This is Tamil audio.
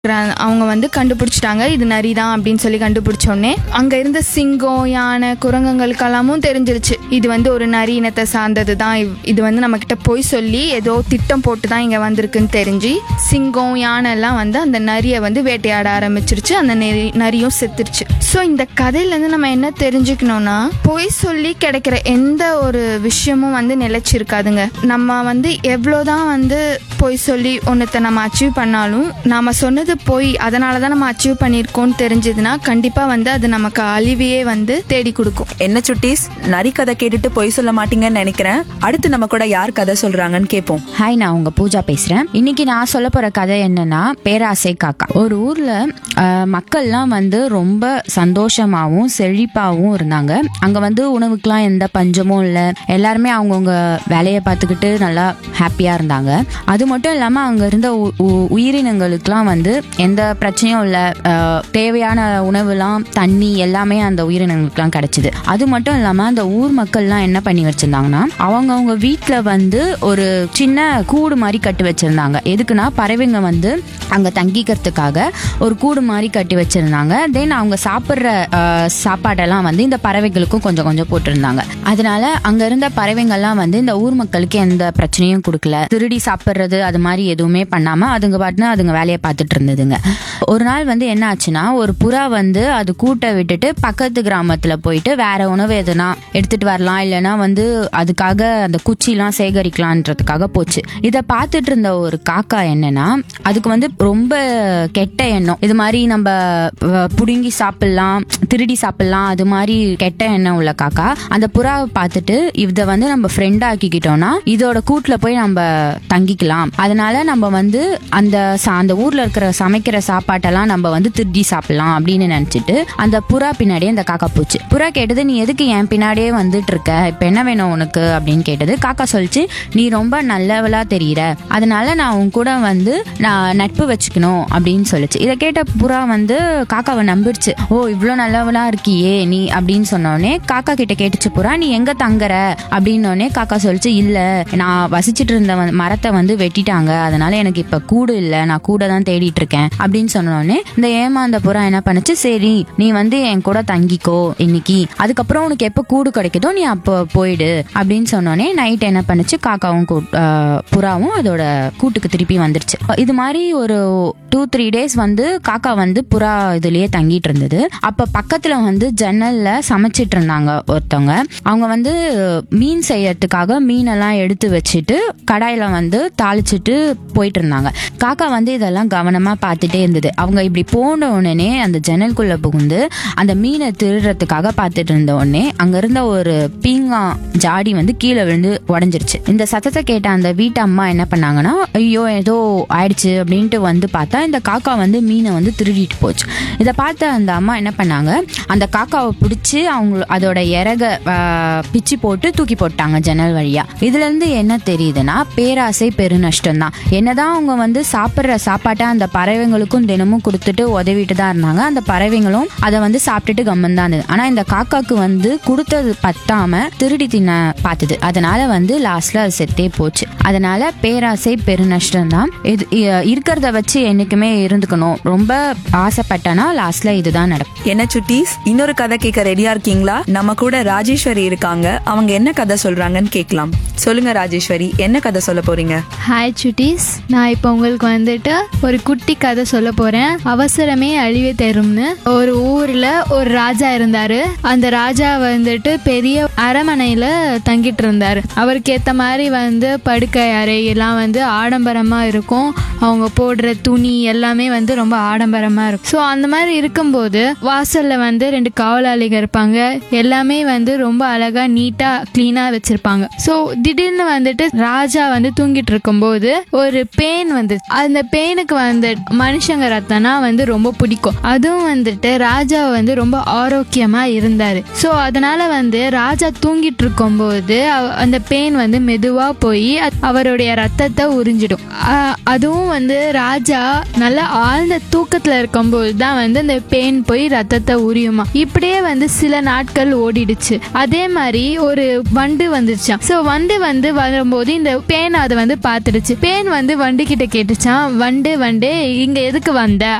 இருக்கிற- அவங்க வந்து கண்டுபிடிச்சிட்டாங்க இது நரி தான் அப்படின்னு சொல்லி கண்டுபிடிச்ச உடனே அங்க இருந்த சிங்கம் யானை குரங்குகளுக்கெல்லாமும் தெரிஞ்சிருச்சு இது வந்து ஒரு நரி இனத்தை சார்ந்தது தான் இது வந்து நம்ம கிட்ட போய் சொல்லி ஏதோ திட்டம் போட்டு தான் இங்க வந்திருக்குன்னு தெரிஞ்சு சிங்கம் யானை எல்லாம் வந்து அந்த நரியை வந்து வேட்டையாட ஆரம்பிச்சிருச்சு அந்த நெறி நரியும் செத்துருச்சு ஸோ இந்த கதையில இருந்து நம்ம என்ன தெரிஞ்சுக்கணும்னா பொய் சொல்லி கிடைக்கிற எந்த ஒரு விஷயமும் வந்து நிலைச்சிருக்காதுங்க நம்ம வந்து எவ்வளோதான் வந்து பொய் சொல்லி ஒன்றத்தை நம்ம அச்சீவ் பண்ணாலும் நாம சொன்னது பொய் அதனால தான் நம்ம அச்சீவ் பண்ணியிருக்கோம்னு தெரிஞ்சதுன்னா கண்டிப்பாக வந்து அது நமக்கு அழிவையே வந்து தேடி கொடுக்கும் என்ன சுட்டீஸ் நரி கதை கேட்டுட்டு பொய் சொல்ல மாட்டீங்கன்னு நினைக்கிறேன் அடுத்து நம்ம கூட யார் கதை சொல்றாங்கன்னு கேட்போம் ஹாய் நான் உங்க பூஜா பேசுறேன் இன்னைக்கு நான் சொல்ல போற கதை என்னன்னா பேராசை காக்கா ஒரு ஊர்ல அஹ், மக்கள்லாம் வந்து ரொம்ப சந்தோஷமாவும் செழிப்பாவும் இருந்தாங்க அங்க வந்து உணவுக்கெல்லாம் எந்த பஞ்சமும் இல்லை எல்லாருமே அவங்கவுங்க வேலையை பார்த்துக்கிட்டு நல்லா ஹாப்பியா இருந்தாங்க அது மட்டும் இல்லாம அங்க இருந்த உ- உ- உயிரினங்களுக்கெல்லாம் வந்து எந்த பிரச்சனையும் இல்லை தேவையான உணவுலாம் தண்ணி எல்லாமே அந்த உயிரினங்களுக்குலாம் கிடைச்சிது அது மட்டும் இல்லாம அந்த ஊர் மக்கள்லாம் என்ன பண்ணி வச்சிருந்தாங்கன்னா அவங்கவங்க வீட்ல வந்து ஒரு சின்ன கூடு மாதிரி கட்டி வச்சிருந்தாங்க எதுக்குன்னா பறவைங்க வந்து அங்க தங்கிக்கிறதுக்காக ஒரு கூடு மாதிரி கட்டி வச்சிருந்தாங்க தென் அவங்க சாப்பிட்ற சாப்பாடெல்லாம் வந்து இந்த பறவைகளுக்கும் கொஞ்சம் கொஞ்சம் போட்டிருந்தாங்க அதனால அங்க இருந்த பறவைங்கள்லாம் வந்து இந்த ஊர் மக்களுக்கு எந்த பிரச்சனையும் கொடுக்கல திருடி சாப்பிட்றது அது மாதிரி எதுவுமே பண்ணாம அதுங்க பாட்டுன்னு அதுங்க வேலையை பார்த்துட்டு இருந்ததுங்க ஒரு நாள் வந்து என்ன ஆச்சுன்னா ஒரு புறா வந்து அது கூட்டை விட்டுட்டு பக்கத்து கிராமத்துல போயிட்டு வேற உணவு எதுனா எடுத்துட்டு வரலாம் இல்லைன்னா வந்து அதுக்காக அந்த குச்சிலாம் சேகரிக்கலான்றதுக்காக போச்சு இதை பார்த்துட்டு இருந்த ஒரு காக்கா என்னன்னா அதுக்கு வந்து ரொம்ப கெட்ட எண்ணம் இது மாதிரி நம்ம அஹ், புடுங்கி சாப்பிடலாம் திருடி சாப்பிடலாம் அது மாதிரி கெட்ட எண்ணம் உள்ள காக்கா அந்த புறாவை பார்த்துட்டு இதை வந்து நம்ம ஃப்ரெண்ட் ஆக்கிக்கிட்டோம்னா இதோட கூட்டுல போய் நம்ம தங்கிக்கலாம் அதனால நம்ம வந்து அந்த சா- அந்த ஊர்ல இருக்கிற சமைக்கிற சாப்பாட்டெல்லாம் நம்ம வந்து திருடி சாப்பிடலாம் அப்படின்னு நினைச்சிட்டு அந்த புறா பின்னாடியே அந்த காக்கா போச்சு புறா கேட்டது நீ எதுக்கு என் பின்னாடியே வந்துட்டு இருக்க இப்ப என்ன வேணும் உனக்கு அப்படின்னு கேட்டது காக்கா சொல்லிச்சு நீ ரொம்ப நல்லவளா தெரியுற அதனால நான் உன் கூட வந்து நான் நட்பு வச்சுக்கணும் அப்படின்னு சொல்லுச்சு இதை கேட்ட புறா வந்து காக்காவை நம்பிடுச்சு ஓ இவ்வளோ நல்லவளா இருக்கியே நீ அப்படின்னு சொன்னோடனே காக்கா கிட்ட கேட்டுச்சு புறா நீ எங்க தங்குற அப்படின்னோடனே காக்கா சொல்லிச்சு இல்ல நான் வசிச்சிட்டு இருந்த வந்து- மரத்தை வந்து வெட்டிட்டாங்க அதனால எனக்கு இப்ப கூடு இல்ல நான் கூட தான் தேடிட்டு இருக்கேன் அப்படின்னு சொன்னோடனே இந்த ஏமாந்த புறா என்ன பண்ணுச்சு சரி நீ வந்து என் கூட தங்கிக்கோ இன்னைக்கு அதுக்கப்புறம் உனக்கு எப்ப கூடு கிடைக்குதோ நீ அப்போ போயிடு அப்படின்னு சொன்னோடனே நைட் என்ன பண்ணுச்சு காக்காவும் கூ- ஆஹ் புறாவும் அதோட கூட்டுக்கு திருப்பி வந்துருச்சு இது மாதிரி ஒரு டூ த்ரீ டேஸ் வந்து காக்கா வந்து புறா இதுலயே தங்கிட்டு இருந்தது அப்ப பக்கத்துல வந்து ஜன்னல்ல சமைச்சிட்டு இருந்தாங்க ஒருத்தவங்க அவங்க வந்து மீன் செய்யறதுக்காக மீனெல்லாம் எடுத்து வச்சுட்டு கடாயில வந்து தாளிச்சிட்டு போயிட்டு இருந்தாங்க காக்கா வந்து இதெல்லாம் கவனமா பார்த்துட்டே இருந்தது அவங்க இப்படி போன உடனே அந்த ஜன்னல்குள்ள புகுந்து அந்த மீனை திருடுறதுக்காக பார்த்துட்டு இருந்த உடனே அங்க இருந்த ஒரு பீங்கா ஜாடி வந்து கீழே விழுந்து உடஞ்சிருச்சு இந்த சத்தத்தை கேட்ட அந்த வீட்டு அம்மா என்ன பண்ணாங்கன்னா ஐயோ ஏதோ ஆயிடுச்சு அப்படின்ட்டு வந்து பார்த்தா இந்த காக்கா வந்து மீனை வந்து திருடிட்டு போச்சு இதை பார்த்த அந்த அம்மா என்ன பண்ணாங்க அந்த காக்காவை பிடிச்சி அவங்க அதோட இறக ஆஹ், பிச்சு போட்டு தூக்கி போட்டாங்க ஜன்னல் வழியா இதுல இருந்து என்ன தெரியுதுன்னா பேராசை பெருநஷ்டம் தான் என்னதான் அவங்க வந்து சாப்பிட்ற சாப்பாட்டை அந்த பறவைங்களுக்கும் தினமும் கொடுத்துட்டு உதவிட்டு தான் இருந்தாங்க அந்த பறவைங்களும் அதை வந்து சாப்பிட்டுட்டு கம்மன் தான் இருந்தது ஆனா இந்த காக்காக்கு வந்து கொடுத்தது பத்தாம திருடி தின்ன பார்த்தது அதனால வந்து லாஸ்ட்ல அது செத்தே போச்சு அதனால பேராசை பெருநஷ்டம் தான் இது இ- இருக்கிறத வச்சு என்னைக்குமே இருந்துக்கணும் ரொம்ப ஆசைப்பட்டனா லாஸ்ட்ல இதுதான் நடக்கும் என்ன சுட்டீஸ் இன்னொரு கதை கேட்க ரெடியா இருக்கீங்களா நம்ம கூட ராஜேஸ்வரி இருக்காங்க அவங்க என்ன கதை சொல்றாங்கன்னு கேட்கலாம் சொல்லுங்க ராஜேஸ்வரி என்ன கதை சொல்ல போறீங்க ஹாய் சுட்டீஸ் நான் இப்போ உங்களுக்கு வந்துட்டு ஒரு குட்டி கதை சொல்ல போறேன் அவசரமே அழிவே தரும்னு ஒரு ஊர்ல ஒரு ராஜா இருந்தாரு அந்த ராஜா வந்துட்டு பெரிய அரமனையில தங்கிட்டு இருந்தாரு அவருக்கு ஏத்த மாதிரி வந்து படுக்கை அறை எல்லாம் வந்து ஆடம்பரமா இருக்கும் அவங்க போடுற துணி எல்லாமே வந்து ரொம்ப ஆடம்பரமா இருக்கும் ஸோ அந்த மாதிரி இருக்கும்போது வாசல்ல வந்து ரெண்டு காவலாளிகள் இருப்பாங்க எல்லாமே வந்து ரொம்ப அழகா நீட்டா கிளீனா வச்சிருப்பாங்க ஸோ திடீர்னு வந்துட்டு ராஜா வந்து தூங்கிட்டு இருக்கும்போது ஒரு பேன் வந்து அந்த பேனுக்கு வந்து மனுஷங்க ரத்தம்னா வந்து ரொம்ப பிடிக்கும் அதுவும் வந்துட்டு ராஜா வந்து ரொம்ப ஆரோக்கியமா இருந்தாரு ஸோ அதனால வந்து ராஜா தூங்கிட்டு இருக்கும்போது அவ- அந்த பேன் வந்து மெதுவா போய் அவருடைய ரத்தத்தை உறிஞ்சிடும் அ- அதுவும் வந்து ராஜா நல்ல ஆழ்ந்த தூக்கத்துல இருக்கும்போது தான் வந்து அந்த பேன் போய் ரத்தத்தை உரியுமா இப்படியே வந்து சில நாட்கள் ஓடிடுச்சு அதே மாதிரி ஒரு வண்டு வந்துருச்சான் ஸோ வண்டு வந்து வரும்போது இந்த பேன் அதை வந்து பார்த்துடுச்சு பேன் வந்து வண்டு கிட்ட கேட்டுச்சான் வண்டு வண்டு இங்க எதுக்கு வந்த